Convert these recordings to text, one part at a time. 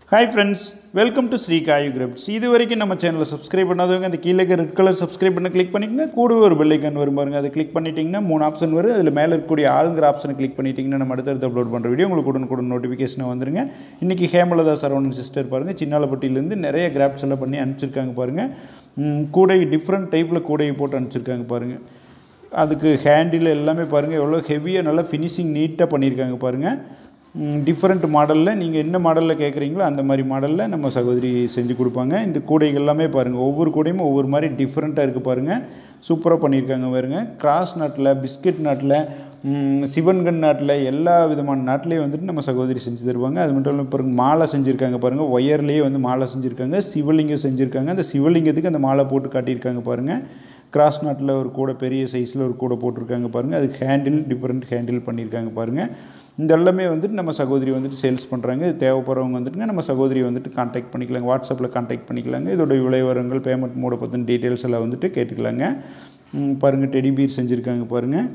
hi friends welcome to Sri Gayu crafts இது வரைக்கும் நம்ம சேனலை சப்ஸ்கிரைப் பண்ணாதவங்க அந்த கீழே ரெட் கலர் சப்ஸ்கிரைப் பண்ண கிளிக் பண்ணிக்கங்க கூடவே ஒரு பெல் ஐக்கான் வரும் பாருங்க அதை கிளிக் பண்ணிட்டீங்கன்னா மூணு ஆப்ஷன் வரும் அதில் மேலே இருக்கக்கூடிய ஆளுங்கிற ஆப்ஷனை கிளிக் பண்ணிட்டீங்கன்னா நம்ம அடுத்தடுத்து அப்லோட் பண்ணுற வீடியோ உங்களுக்கு உடனுக்குடன் நோட்டிஃபிகேஷன் வந்துருங்க இன்றைக்கி ஹேமலதா சரவணன் சிஸ்டர் பாருங்கள் சின்னாலப்பட்டியிலேருந்து நிறைய கிராஃப்ட்ஸ் எல்லாம் பண்ணி அனுப்பிச்சிருக்காங்க பாருங்கள் ம், கூடை டிஃப்ரெண்ட் டைப்பில் கூடையை போட்டு அனுப்பிச்சிருக்காங்க பாருங்கள் அதுக்கு ஹேண்டில் எல்லாமே பாருங்கள் எவ்வளோ ஹெவியாக நல்லா ஃபினிஷிங் நீட்டாக பண்ணியிருக்காங்க பாருங்கள் டிஃப்ரெண்ட் மாடலில் நீங்கள் என்ன மாடலில் கேட்குறீங்களோ அந்த மாதிரி மாடலில் நம்ம சகோதரி செஞ்சு கொடுப்பாங்க இந்த கூடைகள் எல்லாமே பாருங்கள் ஒவ்வொரு கூடையும் ஒவ்வொரு மாதிரி டிஃப்ரெண்ட்டாக இருக்குது பாருங்கள் சூப்பராக பண்ணியிருக்காங்க பாருங்க கிராஸ் நாட்டில் பிஸ்கட் நாட்டில் சிவன்கண் நாட்டில் எல்லா விதமான நாட்டிலையும் வந்துட்டு நம்ம சகோதரி செஞ்சு தருவாங்க அது மட்டும் இல்லாமல் பாருங்க மாலை செஞ்சுருக்காங்க பாருங்கள் ஒயர்லேயே வந்து மாலை செஞ்சுருக்காங்க சிவலிங்கம் செஞ்சுருக்காங்க அந்த சிவலிங்கத்துக்கு அந்த மாலை போட்டு காட்டியிருக்காங்க பாருங்கள் கிராஸ் நாட்டில் ஒரு கூடை பெரிய சைஸில் ஒரு கூடை போட்டிருக்காங்க பாருங்கள் அதுக்கு ஹேண்டில் டிஃப்ரெண்ட் ஹேண்டில் பண்ணியிருக்காங்க பாருங்கள் இந்த எல்லாமே வந்துட்டு நம்ம சகோதரி வந்துட்டு சேல்ஸ் பண்ணுறாங்க இது தேவைப்படுறவங்க வந்துட்டுங்க நம்ம சகோதரி வந்துட்டு காண்டாக்ட் பண்ணிக்கலாங்க வாட்ஸ்அப்பில் காண்டாக்ட் பண்ணிக்கலாங்க இதோட விளைவரங்கள் பேமெண்ட் மோட பற்றின டீட்டெயில்ஸ் எல்லாம் வந்துட்டு கேட்டுக்கலாங்க ம், பாருங்கள் டெடி பீர் செஞ்சுருக்காங்க பாருங்கள்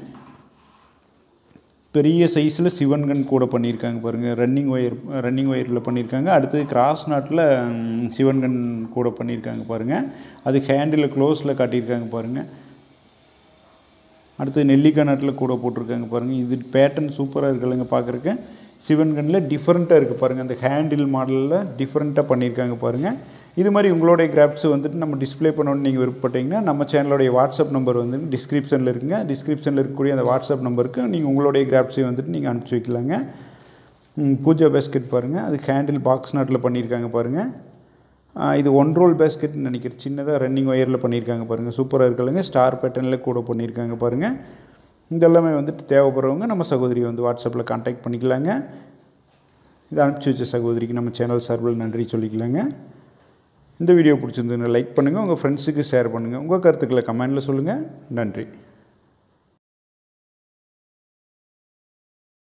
பெரிய சைஸில் சிவன்கன் கூட பண்ணியிருக்காங்க பாருங்கள் ரன்னிங் ஒயர் ரன்னிங் ஒயரில் பண்ணியிருக்காங்க அடுத்தது கிராஸ் நாட்டில் ம், சிவன்கன் கூட பண்ணியிருக்காங்க பாருங்கள் அது ஹேண்டில் க்ளோஸில் காட்டியிருக்காங்க பாருங்கள் அடுத்து நெல்லிக்காய் நாட்டில் கூட போட்டிருக்காங்க பாருங்கள் இது பேட்டர்ன் சூப்பராக இருக்குல்லங்க பார்க்குறக்கு சிவன்கனில் டிஃப்ரெண்ட்டாக இருக்குது பாருங்கள் அந்த ஹேண்டில் மாடலில் டிஃப்ரெண்ட்டாக பண்ணியிருக்காங்க பாருங்கள் இது மாதிரி உங்களுடைய கிராஃப்ட்ஸ் வந்துட்டு நம்ம டிஸ்ப்ளே பண்ணணும்னு நீங்கள் விருப்பப்பட்டீங்கன்னா நம்ம சேனலுடைய வாட்ஸ்அப் நம்பர் வந்து டிஸ்கிரிப்ஷனில் இருக்குங்க டிஸ்கிரிப்ஷனில் இருக்கக்கூடிய அந்த வாட்ஸ்அப் நம்பருக்கு நீங்கள் உங்களுடைய கிராஃப்ட்ஸையும் வந்துட்டு நீங்கள் அனுப்பிச்சி வைக்கலாங்க ம், பூஜா பேஸ்கெட் பாருங்கள் அது ஹேண்டில் பாக்ஸ் நாட்டில் பண்ணியிருக்காங்க பாருங்கள் ஆ, இது ஒன் ரோல் பேஸ்கெட்னு நினைக்கிறேன் சின்னதாக ரன்னிங் ஒயரில் பண்ணியிருக்காங்க பாருங்கள் சூப்பராக இருக்குல்லங்க ஸ்டார் பேட்டர்னில் கூட பண்ணியிருக்காங்க பாருங்கள் இதெல்லாமே வந்துட்டு தேவைப்படுறவங்க நம்ம சகோதரியை வந்து வாட்ஸ்அப்பில் காண்டாக்ட் பண்ணிக்கலாங்க இதை அனுப்பிச்சி வச்ச சகோதரிக்கு நம்ம சேனல் சார்பில் நன்றி சொல்லிக்கலாங்க இந்த வீடியோ பிடிச்சிருந்ததுன்னா லைக் பண்ணுங்கள் உங்கள் ஃப்ரெண்ட்ஸுக்கு ஷேர் பண்ணுங்கள் உங்கள் கருத்துக்களை கமெண்டில் சொல்லுங்கள் நன்றி